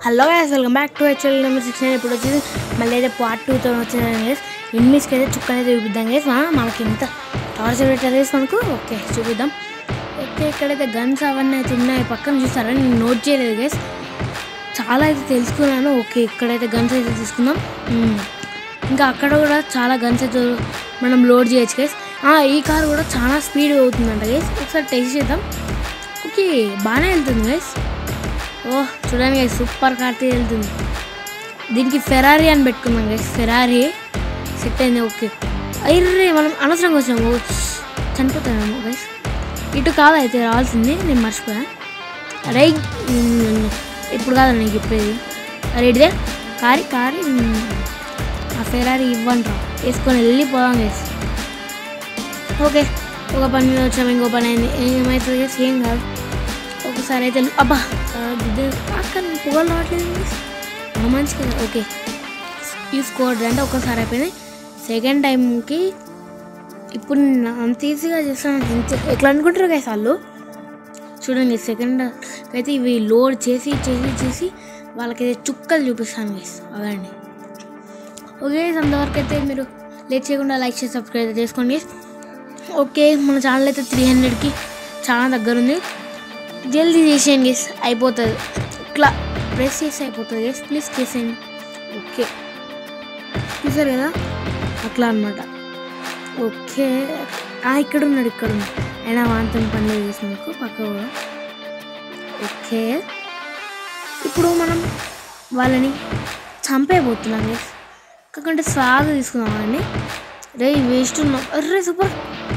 Hello guys welcome back to HL number six nine ఇప్పుడు వచ్చేసి మళ్ళీ అయితే పార్ట్ టూతో వచ్చేసాను గైస్ ఎనిమిస్కి అయితే చుక్కలు అయితే చూపిద్దాం గైస్ మనకి ఎంత టార్చర్ పెట్టారు గైస్ మనకు ఓకే చూపిద్దాం ఓకే ఇక్కడైతే గన్స్ అవన్నీ అయితే ఉన్నాయి పక్కన చూస్తారా నేను నోట్ చేయలేదు గైస్ చాలా అయితే తెలుసుకున్నాను ఓకే ఇక్కడైతే గన్స్ అయితే తీసుకుందాం మ్మ్. ఇంకా అక్కడ కూడా చాలా గన్స్ అయితే మనం లోడ్ చేయొచ్చు గైస్ ఈ కార్ కూడా చాలా స్పీడ్ అవుతుందంట గైస్ ఒకసారి టెస్ట్ చేద్దాం ఓకే బాగానే వెళ్తుంది గైస్ ఓ చూడండి గైస్ సూపర్ కార్ తో వెళ్తుంది దీనికి ఫెరారీ అని పెట్టుకున్నాం గైస్ ఫెరారీ సెట్ అయింది ఓకే అయ్యే మనం అనవసరంగా వచ్చాము ఓ, చనిపోతామేమో గైస్ ఇటు కాదు అయితే రావాల్సింది నేను మర్చిపోయా అరే ఉమ్, ఇప్పుడు కాదు నేను చెప్పేది అరే ఇటుదే కారి కారి ఉమ్, ఆ ఫెరారీ ఇవ్వండి రా వేసుకొని వెళ్ళిపోదాం గైస్ ఓకే ఒక పని మీద వచ్చాము ఇంకో పని అయింది ఏమవుతుంది గైస్ ఏం కాదు ఒకసారి అయితే అబ్బా గుద్దే అక్కడ పొగలు రావట్లేదు guys. ఆ మంచి కదా ఓకే ఈ స్కోర్ అంటే ఒక్కసారి అయిపోయింది సెకండ్ టైంకి ఇప్పుడు నేను అంత ఈజీగా చేస్తాను ఎంత ఎట్లా అనుకుంటారు గైస్ వాళ్ళు చూడండి సెకండ్ అయితే ఇవి లోడ్ చేసి చేసి చేసి వాళ్ళకైతే చుక్కలు చూపిస్తాను గైస్ అవండి ఓకే అంతవరకు అయితే మీరు లేట్ చేయకుండా లైక్ చేసి సబ్స్క్రైబ్ చేసుకోండి guys. ఓకే మన ఛానల్ అయితే త్రీ హండ్రెడ్కి చాలా దగ్గర ఉంది జల్దీ చేసేయండి గేస్ అయిపోతుంది ఇట్లా ప్రెస్ చేసి అయిపోతుంది గేస్ ప్లీజ్ చేసేయండి ఓకే చూసారు కదా అట్లా అనమాట ఓకే ఆ, ఇక్కడ ఉన్నాడు ఇక్కడ ఉన్నాడు అయినా వాంతం పనులు చేసినందుకు పక్క కూడా ఓకే ఇప్పుడు మనం వాళ్ళని చంపేయబోతున్నాం గేస్ కాకుంటే సాగు తీసుకుందాం అండి రే వేస్ట్ ఉన్నాం అర్రే super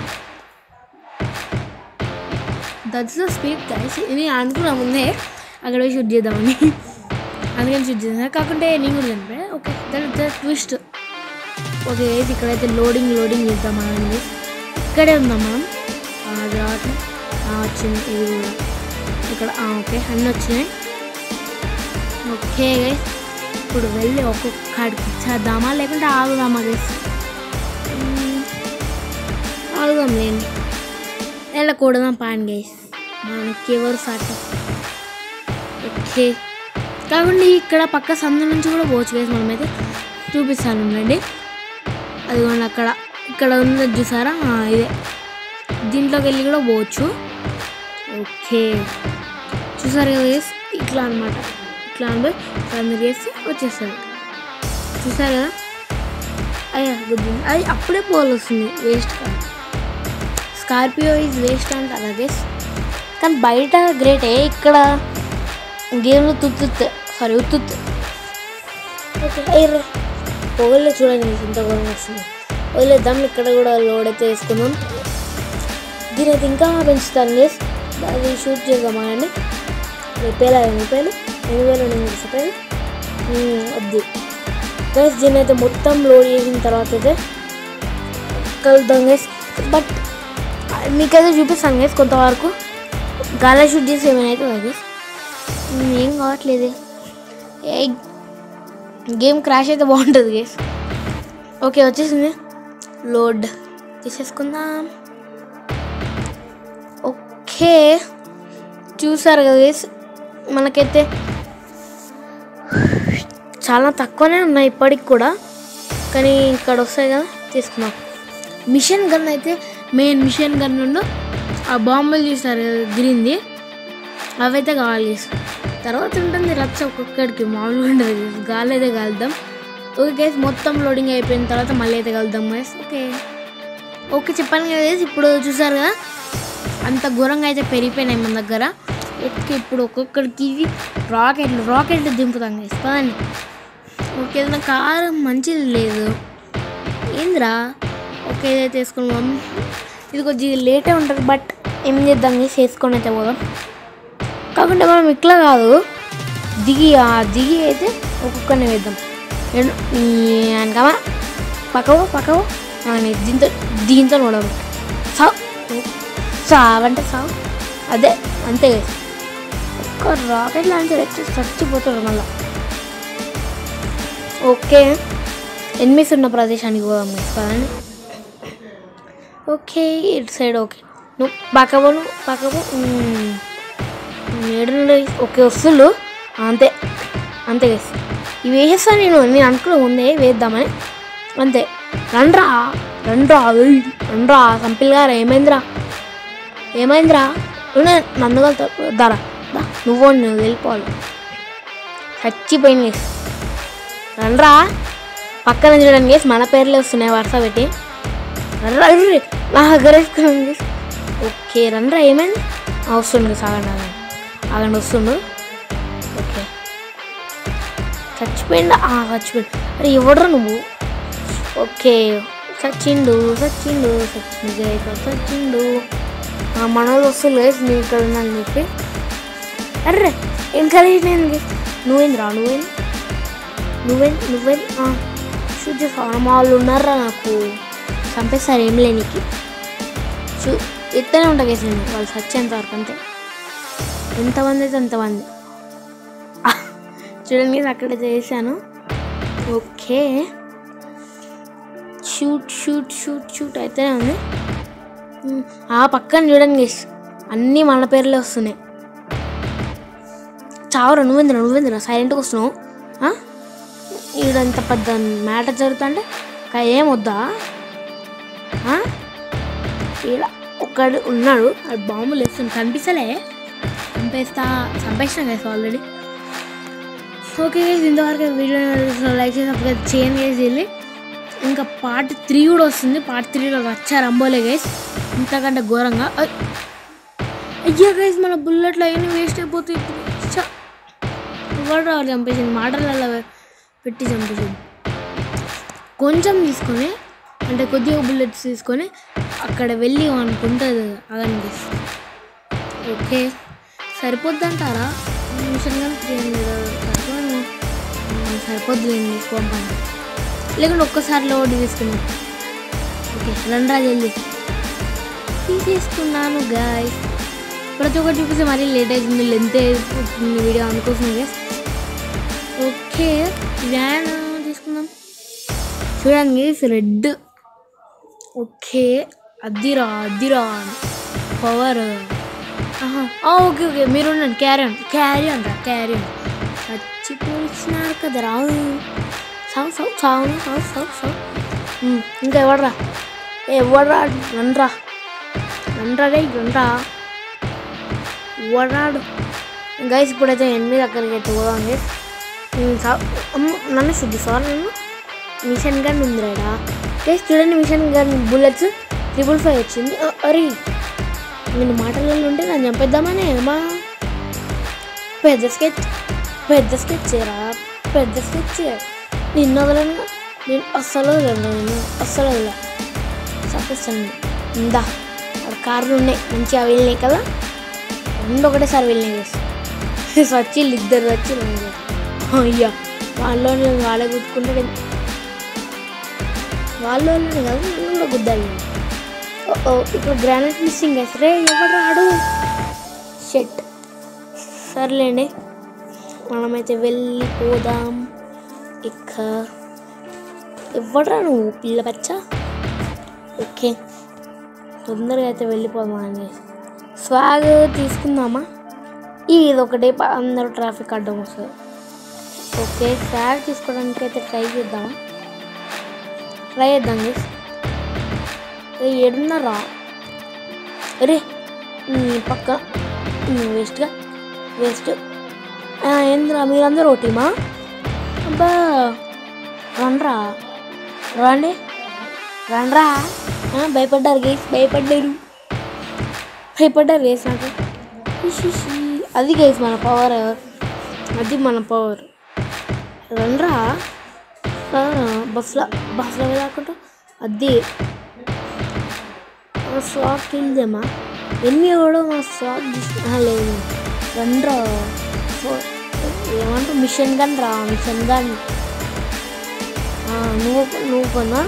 that's the speed guys ఇది అనుకున్నా ముందే అక్కడ పోయి షూట్ చేద్దామని అందుకని షూట్ చేద్దాం కాకుంటే నేను కూడా చనిపోయా okay that the twist okay అయితే ఇక్కడైతే లోడింగ్ లోడింగ్ చేద్దాం మనం ఇక్కడే ఉందాం మనం ఆ తర్వాత ఆ, వచ్చింది ఇది కూడా ఇక్కడ ఆ, ఓకే అన్నీ వచ్చినాయి ఓకే గైస్ ఇప్పుడు వెళ్ళి ఒక్కొక్క కాడికి చేద్దామా లేకుంటే ఆగుదామా గైస్ ఆగుదాం లేండి వెళ్ళకూడదాం పాన్ గైస్ మనకి ఎవరు సాటి ఓకే కాకుండా ఇక్కడ పక్క సందు నుంచి కూడా పోవచ్చు గైస్ మనమైతే చూపిస్తాను ఉండండి అదిగోండి అక్కడ ఇక్కడ ఉన్నది చూసారా ఆ, ఇదే దీంట్లోకి వెళ్ళి కూడా పోవచ్చు ఓకే చూసారు కదా గైస్ ఇట్లా అనమాట ఇట్లా అని ఇట్లా మీరు చేస్తే వచ్చేస్తుంది చూసారు కదా అయ్యా గుద్దింది అది అప్పుడే పోల్ వస్తుంది వేస్ట్ కాదు స్కార్పియో ఈజ్ వేస్ట్ అంట అలాగే కానీ బయట గ్రేటే ఇక్కడ గేమ్లో తుత్తుత్ సారీ ఉత్తుత్ ఓకే అయ్యర్రే పొగలే చూడండి మీకు ఇంత ఘోరం వస్తుంది వదిలేద్దాం ఇక్కడ కూడా లోడ్ అయితే వేసుకుందాం దీని అయితే ఇంకా పెంచుతాను గేస్ అది షూట్ చేద్దామా అండి రిపేర్ అయ్యాయి రూపాయలు ఎనిమిది వేల ఎనిమిది రూపాయలు ఉమ్, వద్దు గైస్ దీని అయితే మొత్తం లోడ్ చేసిన తర్వాత అయితే కలుద్దాం గైస్ బట్ మీకైతే చూపిస్తాను గైస్ కొంతవరకు గాలి షూట్ చేసి ఏమైనా అవుతుందా గైస్ ఏం కావట్లేదు ఏ గేమ్ క్రాష్ అయితే బాగుంటుంది గైస్ ఓకే వచ్చేసింది లోడ్ తీసేసుకుందాం ఓకే చూసారు కదా గైస్ మనకైతే చాలా తక్కువనే ఉన్నాయి ఇప్పటికి కూడా కానీ ఇక్కడ వస్తాయి కదా తీసుకున్నాం మిషన్ గన్ అయితే మెయిన్ మిషన్ గన్ నుండి ఆ బాంబులు చూస్తారు కదా గ్రీన్ది అవైతే కావాలి guys. తర్వాత ఉంటుంది రచ్చ ఒక్కొక్కడికి మామూలుగా ఉండదు guys. గాలి అయితే కలుద్దాం ఓకే గైస్ మొత్తం లోడింగ్ అయిపోయిన తర్వాత మళ్ళీ అయితే కలుద్దాం గైస్ ఓకే ఓకే చెప్పాను కదా guys. ఇప్పుడు చూసారు కదా అంత ఘోరంగా అయితే పెరిగిపోయినాయి మన దగ్గర ఓకే ఇప్పుడు ఒక్కొక్కడికి ఇవి రాకెట్లు రాకెట్లు దింపుతాం గైస్ పదండి ఓకే ఏదైనా కారు మంచిది లేదు ఏందిరా ఓకే ఇదైతే వేసుకున్నాం ఇది కొద్దిగా లేటే ఉంటుంది బట్ ఏం చేద్దాం చేసి వేసుకొని అయితే పోదాం కాకుంటే మనం ఇట్లా కాదు దిగి ఆ దిగి అయితే ఒక్కొక్కరిని వేద్దాం రెండు అనకమా పక్కవో పక్కవో ఆ, నీ దీంతో దీంతో నడవరు సావు సావంటే సావు అదే అంతే కదా ఒక్క రాకెట్ లాంటి వచ్చి చచ్చిపోతాడు మళ్ళీ ఓకే ఎనిమిస్ ఉన్న ప్రదేశానికి పోదాం guys, పదండి ఓకే ఇటు సైడ్ ఓకే నువ్వు పక్కబోను పక్కబో ఏడు నుండి ఓకే వస్తుండు అంతే అంతే గైస్ ఇవి వేసేస్తా నేను నేను అనుకున్న ముందే వేద్దామని అంతే రండ్రా రండ్రా ఏయ్, రండ్రా సంపిల్ గారు ఏమైందిరా ఏమైందిరా నువ్వు నన్ను కలుతా దారా దా, నువ్వు నువ్వు వెళ్ళిపోవాలి చచ్చిపోయింది గైస్ రండ్రా పక్కన చూడండి గేస్ మన పేర్లు వస్తున్నాయి వరుస పెట్టి రండ్రా అర్రే, నా దగ్గర వేసుకున్నాను గేస్ ఓకే రండ్రా ఏమైంది ఆ, వస్తుండు గేస్ ఆగండి ఆగండి ఆగండి వస్తుండు ఓకే చచ్చిపోయిందా ఆ, చచ్చిపోయింది అరే ఎవడ్రా నువ్వు ఓకే చచ్చిండు చచ్చిండు చచ్చిండు గైస్ చచ్చిండు ఆ, మన వాళ్ళు వస్తుంది గైస్ నేను ఇక్కడ ఉన్నాను చెప్పి అర్రే ఇంకా నేను నువ్వేంద్రా నువ్వేంది నువ్వేంది నువ్వేంది షూట్ చేస్తావా మా వాళ్ళు ఉన్నారా నాకు చంపేస్తారు ఏం లేనికి చూ ఎత్తనే ఉంటా కేసు నేను వాళ్ళు చచ్చేంత వరకు అంతే ఎంతమంది అయితే అంతమంది ఆ, చూడండి నేను అక్కడ చేశాను okay shoot shoot shoot shoot అయితేనే ఉంది ఉమ్, ఆ పక్కన చూడండి గేస్ అన్నీ మన పేర్లే వస్తున్నాయి చావరా నువ్వేంద్రా నువ్వేంద్రా సైలెంట్గా వస్తున్నావు ఆ? ఈడంత పెద్ద మ్యాటర్ జరుగుతుంటే ఇంకా ఏం వద్దా ఆ? ఈడ ఒక్కడు ఉన్నాడు అది బాంబులు వేస్తుంది కనిపిస్తలే చంపేస్తా చంపేసిన కదా ఆల్రెడీ ఓకే guys, ఇంతవరకు వీడియో లైక్ చేసి అప్పుడు చేయండి గైస్ వెళ్ళి ఇంకా పార్ట్ త్రీ కూడా వస్తుంది పార్ట్ త్రీలో వచ్చారు అంబోలే గైస్ ఇంతకంటే ఘోరంగా అయ్. అయ్యా గైస్ మన బుల్లెట్లు అవన్నీ వేస్ట్ అయిపోతాయి ఇప్పుడు చ్చ. ఎవరు రావాలి చంపేసింది మాటలలో పెట్టి చంపేసింది కొంచెం తీసుకొని అంటే కొద్దిగా బుల్లెట్స్ తీసుకొని అక్కడ వెళ్ళి అనుకుంటుంది అదని ఓకే సరిపోద్ది అంటారా మిషన్ కానీ త్రీ హండ్రెడ్ సరిపోదు సరిపోద్దులేండి పంపండి లేకుంటే ఒక్కసారి లోడ్ తీసుకున్నాం ఓకే రండ్రా జల్దీ తీసేసుకున్నాను గాయస్ ప్రతి ఒక్కటి చూపిస్తే మరీ లేట్ అవుతుంది లెంత్ అయిపోతుంది వీడియో అనుకోసం గైస్ ఓకే వ్యాన్ తీసుకుందాం చూడండి రెడ్ ఓకే అద్దిరా అద్దిరా పవర్ ఓకే ఓకే మీరు ఉండండి క్యారీ ఆన్ క్యారీ ఆన్ రా క్యారీ ఆన్ చచ్చిపోయినారు కదా రా సావు సావు సావు సావు సావు సావు ఉమ్, ఇంకా ఎవడరా ఎవడరా రండ్రా రండ్రా రే రండ్రా ఎవడాడు గైస్ ఇప్పుడైతే ఎనిమిది దగ్గరికి అయితే పోదాం గైస్ ఉమ్, సావు అమ్మ నన్ను శుద్ధి సార్ నన్ను మిషన్ గన్ ఉందిరాడా గైస్ చూడండి machine gun bullets triple five వచ్చింది అ- అరే నేను మాటలలో ఉంటే నన్ను చంపేద్దామని ఏమా పెద్ద స్కెచ్ పెద్ద స్కెచ్ చేయరా పెద్ద స్కెచ్ నిన్న వదలను నేను అస్సలు వదలను నేను అస్సలు వదల చంపేస్తాను ఇందా అక్కడ కార్లు ఉన్నాయి మంచిగా వెళ్ళినాయి కదా రెండు ఒకటేసారి వెళ్ళినాయి గైస్ వచ్చిళ్ళు ఇద్దరు వచ్చి అయ్యా వాళ్ళలో వాళ్ళే గుర్తుకుంటే వాళ్ళలోనే కదా నన్ను కూడా గుద్దాలి ఓ, ఓ, ఇక్కడ గ్రానైట్ మిస్సింగ్ గైస్ రే ఎవడు రాడు షెట్ సర్లేండి మనమైతే వెళ్ళిపోదాం ఇక ఎవడరా నువ్వు పిల్ల బచ్చ ఓకే తొందరగా అయితే వెళ్ళిపోదాం అండి స్వాగ్ తీసుకుందామా ఇది ఒకటే ప- అందరూ ట్రాఫిక్ అడ్డం వస్తుంది ఓకే స్వాగ్ తీసుకోవడానికి అయితే ట్రై చేద్దామా ట్రై చేద్దాం గైస్ ఏ ఏడున్నారా అరే నీ పక్క వేస్ట్గా వేస్ట్ ఏంద్రా మీరందరూ ఒకటిమా అబ్బా రండ్రా రండి రండ్రా ఆ, భయపడ్డారు గేస్ భయపడ్డారు భయపడ్డారు గేస్ నాకు ఇష్ ఇష్ ఈ. అది గేస్ మన పవర్ అది మన పవర్ రండ్రా రారా బస్సులో బస్సులో వెళ్ళకుండా అది స్వాట్ కిల్దేమా ఎన్ని కూడా మా స్వాట్ లేదు రండ్రా సో- ఏమంటారు మిషన్ గన్ రా మిషన్ గన్ ఆ, నువ్వు నువ్వు కొన్నా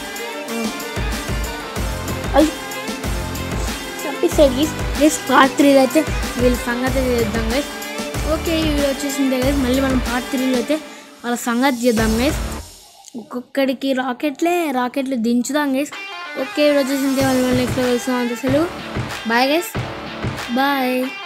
అయ్యి చంపేసాడు గీస్ గైస్ పార్ట్ త్రీలో అయితే వీళ్ళ సంగతి చేద్దాం గైస్ ఓకే ఈ వీడియో వచ్చేసిందే గైస్ మళ్ళీ మనం పార్ట్ త్రీలో అయితే వాళ్ళ సంగతి చేద్దాం గైస్ ఒక్కొక్కడికి రాకెట్లే రాకెట్లు దించుదాం గైస్ ఓకే వీడియో వచ్చేసిందే మళ్ళీ నెక్స్ట్ కలుస్తాం అంత సెలవు బాయ్ గైస్ బాయ్